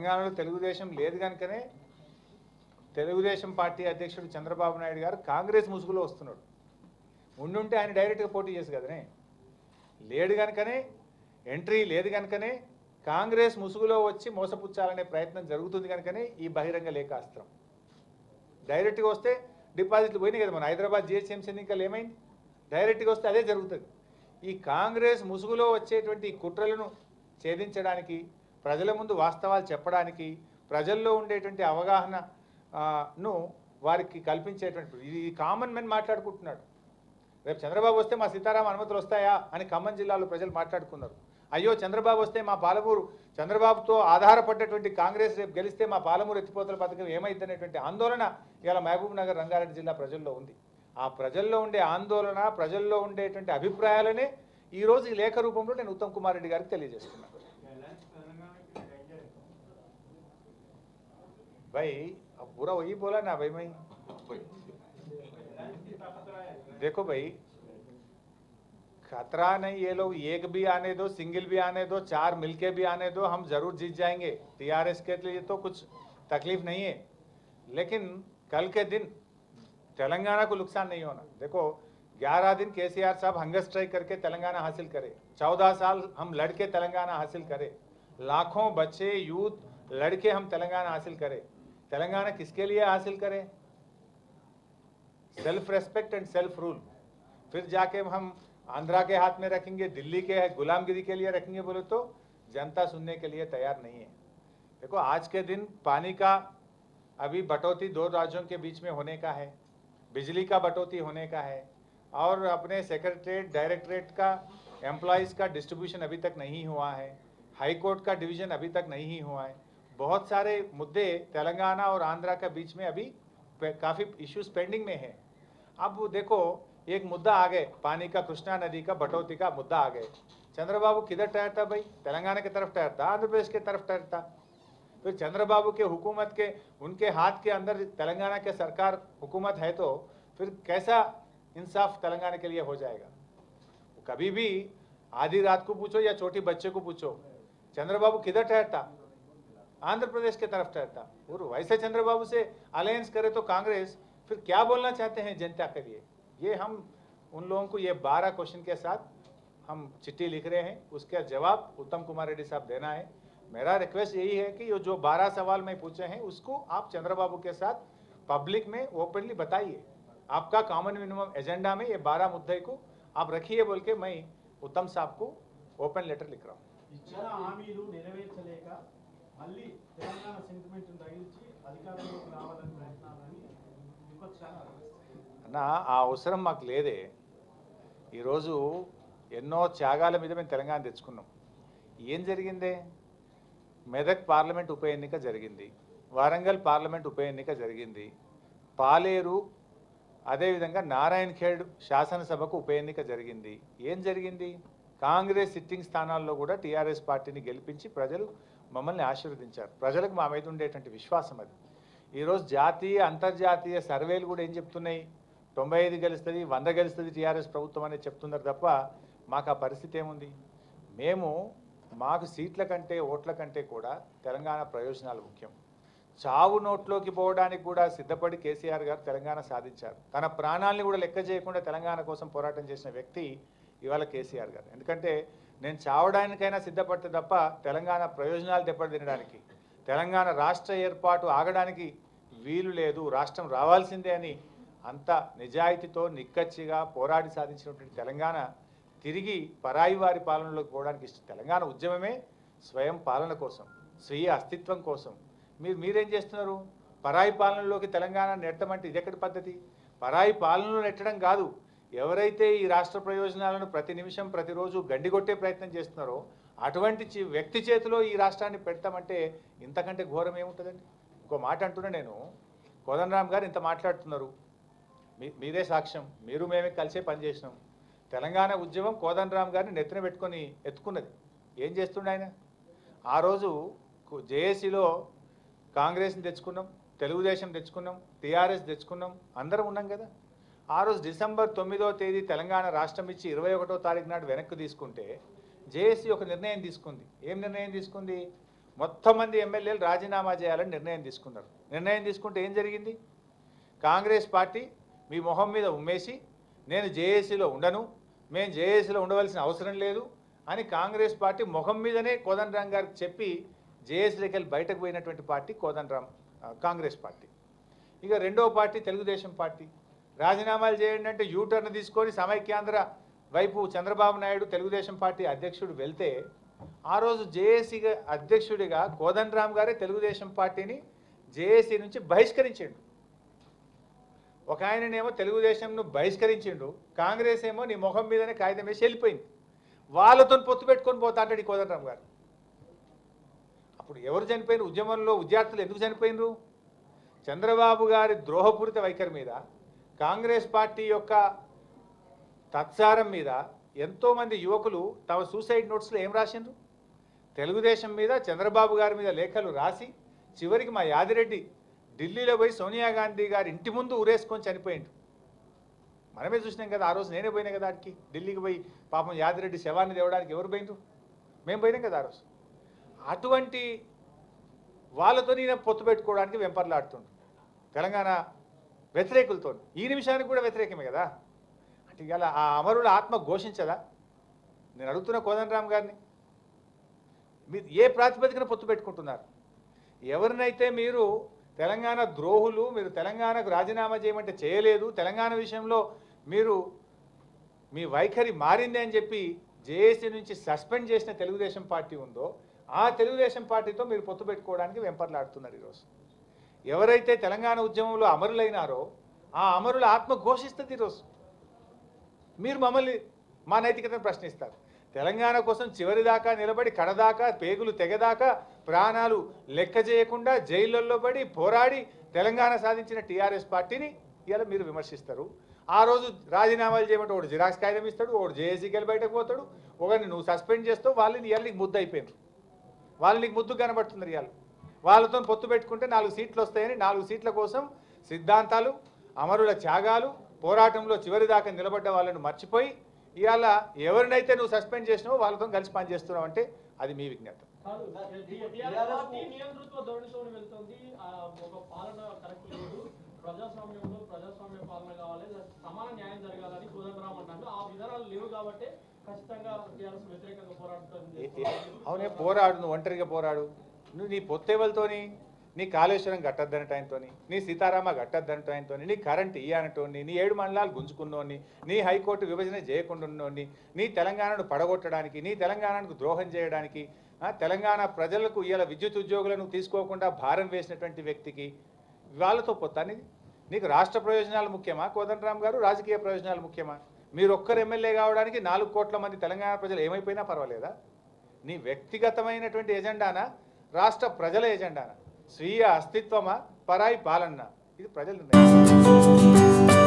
తెలంగాణలో తెలుగుదేశం లేదు కనుకనే తెలుగుదేశం పార్టీ అధ్యక్షుడు చంద్రబాబు నాయుడు గారు కాంగ్రెస్ ముసుగులో వస్తున్నాడు ఉండుంటే ఆయన డైరెక్ట్గా పోటీ చేసి కదనే లేడు కనుకనే ఎంట్రీ లేదు కనుకనే కాంగ్రెస్ ముసుగులో వచ్చి మోసపుచ్చాలనే ప్రయత్నం జరుగుతుంది కనుకనే ఈ బహిరంగ లేఖాస్త్రం డైరెక్ట్గా వస్తే డిపాజిట్లు పోయినాయి కదా మన హైదరాబాద్ జిహెచ్ఎంసీ ఎన్నికలు ఏమైంది డైరెక్ట్గా వస్తే అదే జరుగుతుంది ఈ కాంగ్రెస్ ముసుగులో వచ్చేటువంటి ఈ కుట్రలను ఛేదించడానికి ప్రజల ముందు వాస్తవాలు చెప్పడానికి ప్రజల్లో ఉండేటువంటి అవగాహన ఆ, ను వారికి కల్పించేటువంటి ఇది కామన్ మెన్ మాట్లాడుకుంటున్నాడు రేపు చంద్రబాబు వస్తే మా సీతారాం అనుమతులు వస్తాయా అని ఖమ్మం జిల్లాలో ప్రజలు మాట్లాడుకున్నారు అయ్యో చంద్రబాబు వస్తే మా పాలమూరు చంద్రబాబుతో ఆధారపడ్డటువంటి కాంగ్రెస్ రేపు గెలిస్తే మా పాలమూరు ఎత్తిపోతల పథకం ఏమైందనేటువంటి ఆందోళన ఇవాళ మహబూబ్ నగర్ రంగారెడ్డి జిల్లా ప్రజల్లో ఉంది ఆ ప్రజల్లో ఉండే ఆందోళన ప్రజల్లో ఉండేటువంటి అభిప్రాయాలనే ఈరోజు ఈ లేఖ రూపంలో నేను ఉత్తమ్ కుమార్ రెడ్డి గారికి తెలియజేస్తున్నాను भाई अब पूरा वही बोला ना भाई मैं देखो भाई खतरा नहीं ये लोग एक भी आने दो सिंगल भी आने दो चार मिलके भी आने दो हम जरूर जीत जाएंगे टीआरएस के लिए तो कुछ तकलीफ नहीं है लेकिन कल के दिन तेलंगाना को नुकसान नहीं होना देखो 11 दिन केसीआर साहब हंगर स्ट्राइक करके तेलंगाना हासिल करे 14 साल हम लड़के तेलंगाना हासिल करे लाखों बच्चे यूथ लड़के हम तेलंगाना हासिल करें तेलंगाना किसके लिए हासिल करें self respect and self rule फिर जाके हम आंध्रा के हाथ में रखेंगे दिल्ली के गुलामगिरी के लिए रखेंगे बोले तो जनता सुनने के लिए तैयार नहीं है देखो आज के दिन पानी का अभी बटौती दो राज्यों के बीच में होने का है बिजली का बटौती होने का है और अपने सेक्रेटरीट डायरेक्टरेट का एम्प्लॉयज़ का डिस्ट्रीब्यूशन अभी तक नहीं हुआ है हाई कोर्ट का डिवीजन अभी तक नहीं हुआ है बहुत सारे मुद्दे तेलंगाना और आंध्रा के बीच में अभी पे- काफ़ी इश्यूज पेंडिंग में है अब वो देखो एक मुद्दा आ गए पानी का कृष्णा नदी का बटौती का मुद्दा आ गए चंद्रबाबू किधर ठहरता भाई तेलंगाना की तरफ ठहरता आंध्र प्रदेश की तरफ ठहरता फिर चंद्रबाबू के हुकूमत के उनके हाथ के अंदर तेलंगाना के सरकार हुकूमत है तो फिर कैसा इंसाफ तेलंगाना के लिए हो जाएगा कभी भी आधी रात को पूछो या छोटी बच्चे को पूछो चंद्रबाबू किधर ठहरता आंध्र प्रदेश की तरफ ठहरता और वैसे चंद्रबाबू से अलायंस करे तो कांग्रेस फिर क्या बोलना चाहते हैं जनता के लिए ये हम उन लोगों को ये बारह क्वेश्चन के साथ हम चिट्ठी लिख रहे हैं उसका जवाब उत्तम कुमार रेड्डी साहब देना है मेरा रिक्वेस्ट यही है कि ये जो बारह सवाल मैं पूछे हैं उसको आप चंद्रबाबू के साथ पब्लिक में ओपनली बताइए आपका कॉमन मिनिमम एजेंडा में ये बारह मुद्दे को आप रखिए बोल के मैं उत्तम साहब को ओपन लेटर लिख रहा हूँ ఇచ్చిన హామీలు నెరవేర్చలేక మళ్ళీ తెలంగాణ సెంటిమెంట్ తగిలించి అధికారంలోకి రావాలని ప్రయత్నాలని విపక్షాలు ఆరోపిస్తాయి అన్న ఆ అవసరం మాకు లేదే ఈరోజు ఎన్నో త్యాగాల మీద మేము తెలంగాణ తెచ్చుకున్నాం ఏం జరిగిందే మెదక్ పార్లమెంట్ ఉప ఎన్నిక జరిగింది వరంగల్ పార్లమెంట్ ఉప ఎన్నిక జరిగింది పాలేరు అదేవిధంగా నారాయణ్ ఖేడ్ శాసనసభకు ఉప ఎన్నిక జరిగింది ఏం జరిగింది కాంగ్రెస్ సిట్టింగ్ స్థానాల్లో కూడా టీఆర్ఎస్ పార్టీని గెలిపించి ప్రజలు మమ్మల్ని ఆశీర్వదించారు ప్రజలకు మా మీద ఉండేటువంటి విశ్వాసం అది ఈరోజు జాతీయ అంతర్జాతీయ సర్వేలు కూడా ఏం చెప్తున్నాయి తొంభై ఐదు గెలుస్తుంది వంద గెలుస్తుంది టీఆర్ఎస్ ప్రభుత్వం అనేది చెప్తున్నారు తప్ప మాకు ఆ పరిస్థితి ఏముంది మేము మాకు సీట్ల కంటే ఓట్ల కంటే కూడా తెలంగాణ ప్రయోజనాలు ముఖ్యం చావు నోట్లోకి పోవడానికి కూడా సిద్ధపడి కేసీఆర్ గారు తెలంగాణ సాధించారు తన ప్రాణాలని కూడా లెక్క చేయకుండా తెలంగాణ కోసం పోరాటం చేసిన వ్యక్తి ఇవాళ కేసీఆర్ గారు ఎందుకంటే నేను చావడానికైనా సిద్ధపడితే తప్ప తెలంగాణ ప్రయోజనాలు దెబ్బతినడానికి తెలంగాణ రాష్ట్ర ఏర్పాటు ఆగడానికి వీలు లేదు రాష్ట్రం రావాల్సిందే అని అంత నిజాయితీతో నిక్కచ్చిగా పోరాడి సాధించినటువంటి తెలంగాణ తిరిగి పరాయి వారి పాలనలోకి పోవడానికి ఇష్టం తెలంగాణ ఉద్యమమే స్వయం పాలన కోసం స్వీయ అస్తిత్వం కోసం మీరు మీరేం చేస్తున్నారు పరాయి పాలనలోకి తెలంగాణ నెట్టమంటే ఇదెక్కడి పద్ధతి పరాయి పాలనలో నెట్టడం కాదు ఎవరైతే ఈ రాష్ట్ర ప్రయోజనాలను ప్రతి నిమిషం ప్రతిరోజు గండిగొట్టే ప్రయత్నం చేస్తున్నారో అటువంటి చి- వ్యక్తి చేతిలో ఈ రాష్ట్రాన్ని పెడతామంటే ఇంతకంటే ఘోరం ఏముంటుందండి ఇంకో మాట అంటున్నా నేను కోదండరామ్ గారు ఇంత మాట్లాడుతున్నారు మీ మీరే సాక్ష్యం మీరు మేమే కలిసే పనిచేసినాం తెలంగాణ ఉద్యమం కోదండరామ్ గారిని నెత్తిన పెట్టుకొని ఎత్తుకున్నది ఏం చేస్తుండే ఆయన ఆ రోజు జేఏసీలో కాంగ్రెస్ని తెచ్చుకున్నాం తెలుగుదేశం తెచ్చుకున్నాం టీఆర్ఎస్ తెచ్చుకున్నాం అందరం ఉన్నాం కదా ఆ రోజు డిసెంబర్ తొమ్మిదో తేదీ తెలంగాణ రాష్ట్రం ఇచ్చి ఇరవై ఒకటో తారీఖు నాడు వెనక్కి తీసుకుంటే జేఏసీ ఒక నిర్ణయం తీసుకుంది ఏం నిర్ణయం తీసుకుంది మొత్తం మంది ఎమ్మెల్యేలు రాజీనామా చేయాలని నిర్ణయం తీసుకున్నారు నిర్ణయం తీసుకుంటే ఏం జరిగింది కాంగ్రెస్ పార్టీ మీ మొహం మీద ఉమ్మేసి నేను జేఏసీలో ఉండను మేము జేఏసీలో ఉండవలసిన అవసరం లేదు అని కాంగ్రెస్ పార్టీ ముఖం మీదనే కోదండరామ్ గారికి చెప్పి జేఏసీలోకి వెళ్ళి బయటకు పోయినటువంటి పార్టీ కోదండరామ్ ఆ, కాంగ్రెస్ పార్టీ ఇక రెండవ పార్టీ తెలుగుదేశం పార్టీ రాజీనామాలు చేయండి అంటే యూటర్న్ తీసుకొని సమైక్యాంధ్ర వైపు చంద్రబాబు నాయుడు తెలుగుదేశం పార్టీ అధ్యక్షుడు వెళ్తే ఆ రోజు జేఏసీ అధ్యక్షుడిగా కోదండరామ్ గారే తెలుగుదేశం పార్టీని జేఏసీ నుంచి బహిష్కరించిండు ఒక ఆయననేమో తెలుగుదేశంను బహిష్కరించిండు కాంగ్రెస్ ఏమో నీ ముఖం మీదనే కాగితం వేసి వెళ్ళిపోయింది వాళ్ళతో పొత్తు పెట్టుకొని పోతా అంటాడు ఈ కోదండరామ్ గారు అప్పుడు ఎవరు చనిపోయిన ఉద్యమంలో విద్యార్థులు ఎందుకు చనిపోయినరు చంద్రబాబు గారి ద్రోహపూరిత వైఖరి మీద కాంగ్రెస్ పార్టీ యొక్క తత్సారం మీద ఎంతోమంది యువకులు తమ సూసైడ్ నోట్స్లో ఏం రాసిండ్రు తెలుగుదేశం మీద చంద్రబాబు గారి మీద లేఖలు రాసి చివరికి మా యాదిరెడ్డి ఢిల్లీలో పోయి సోనియా గాంధీ గారి ఇంటి ముందు ఊరేసుకొని చనిపోయిండు మనమే చూసినాం కదా ఆ రోజు నేనే పోయినా కదా ఆడికి ఢిల్లీకి పోయి పాపం యాదిరెడ్డి శవాన్ని తేవడానికి ఎవరు పోయినరు మేము పోయినాం కదా ఆ రోజు అటువంటి వాళ్ళతో ఈయన పొత్తు పెట్టుకోవడానికి వెంపర్లాడుతుండు తెలంగాణ వ్యతిరేకులతో ఈ నిమిషానికి కూడా వ్యతిరేకమే కదా అంటే ఇవాళ ఆ అమరుల ఆత్మ ఘోషించదా నేను అడుగుతున్న కోదండరామ్ గారిని మీరు ఏ ప్రాతిపదికన పొత్తు పెట్టుకుంటున్నారు ఎవరినైతే మీరు తెలంగాణ ద్రోహులు మీరు తెలంగాణకు రాజీనామా చేయమంటే చేయలేదు తెలంగాణ విషయంలో మీరు మీ వైఖరి మారింది అని చెప్పి జేఏసీ నుంచి సస్పెండ్ చేసిన తెలుగుదేశం పార్టీ ఉందో ఆ తెలుగుదేశం పార్టీతో మీరు పొత్తు పెట్టుకోవడానికి వెంపర్లాడుతున్నారు ఈరోజు ఎవరైతే తెలంగాణ ఉద్యమంలో అమరులైనారో ఆ అమరుల ఆత్మ ఘోషిస్తుంది ఈరోజు మీరు మమ్మల్ని మా నైతికతను ప్రశ్నిస్తారు తెలంగాణ కోసం చివరి దాకా నిలబడి కడదాకా పేగులు తెగదాకా ప్రాణాలు లెక్క చేయకుండా జైళ్ళల్లో పడి పోరాడి తెలంగాణ సాధించిన టీఆర్ఎస్ పార్టీని ఇలా మీరు విమర్శిస్తారు ఆ రోజు రాజీనామాలు చేయమంటే ఒకడు జిరాక్స్ కాగితం ఇస్తాడు ఒకడు జేఏసీకి వెళ్ళి బయటకు పోతాడు ఒకరిని నువ్వు సస్పెండ్ చేస్తావు వాళ్ళని ఇవాళ నీకు ముద్దు అయిపోయినారు వాళ్ళు నీకు ముద్దు కనబడుతున్నారు ఇవాళ వాళ్ళతో పొత్తు పెట్టుకుంటే నాలుగు సీట్లు వస్తాయని నాలుగు సీట్ల కోసం సిద్ధాంతాలు అమరుల త్యాగాలు పోరాటంలో చివరి దాకా నిలబడ్డ వాళ్ళను మర్చిపోయి ఇవాళ ఎవరినైతే నువ్వు సస్పెండ్ చేసినావో వాళ్ళతో కలిసి పనిచేస్తున్నావు అంటే అది మీ విజ్ఞత కాదు టీఆర్ఎస్ పార్టీ నియంతృత్వ ధోరణితో వెళ్తుంది ఆ, ఒక పాలన కరెక్ట్ లేదు ప్రజాస్వామ్యంలో ప్రజాస్వామ్య పాలన కావాలి సమాన న్యాయం జరగాలని కోదండరామ్ అంటారు ఆ విధానాలు లేవు కాబట్టి ఖచ్చితంగా టీఆర్ఎస్ వ్యతిరేకంగా పోరాడుతుంది ఏ- ఏ- అవునే పోరాడు నువ్వు ఒంటరిగా పోరాడు నువ్వు నీ పొత్తేవలతోని నీ కాళేశ్వరం కట్టద్దనటాయనతోని నీ సీతారామ కట్టద్దనటాయనతోని నీ కరెంట్ ఇయ్యనటోని నీ ఏడు మండలాలు గుంజుకున్నోని నీ హైకోర్టు విభజన చేయకుండా ఉన్నోని నీ తెలంగాణను పడగొట్టడానికి నీ తెలంగాణకు ద్రోహం చేయడానికి ఆ, తెలంగాణ ప్రజలకు ఇవాళ విద్యుత్ ఉద్యోగులను తీసుకోకుండా భారం వేసినటువంటి వ్యక్తికి వాళ్ళతో పొత్తానిది నీకు రాష్ట్ర ప్రయోజనాలు ముఖ్యమా కోదండరామ్ గారు రాజకీయ ప్రయోజనాలు ముఖ్యమా మీరు ఒక్కరు ఎమ్మెల్యే కావడానికి నాలుగు కోట్ల మంది తెలంగాణ ప్రజలు ఏమైపోయినా పర్వాలేదా నీ వ్యక్తిగతమైనటువంటి ఎజెండానా రాష్ట్ర ప్రజల ఎజెండానా స్వీయ అస్తిత్వమా పరాయి పాలన ఇది ప్రజల నిర్ణయం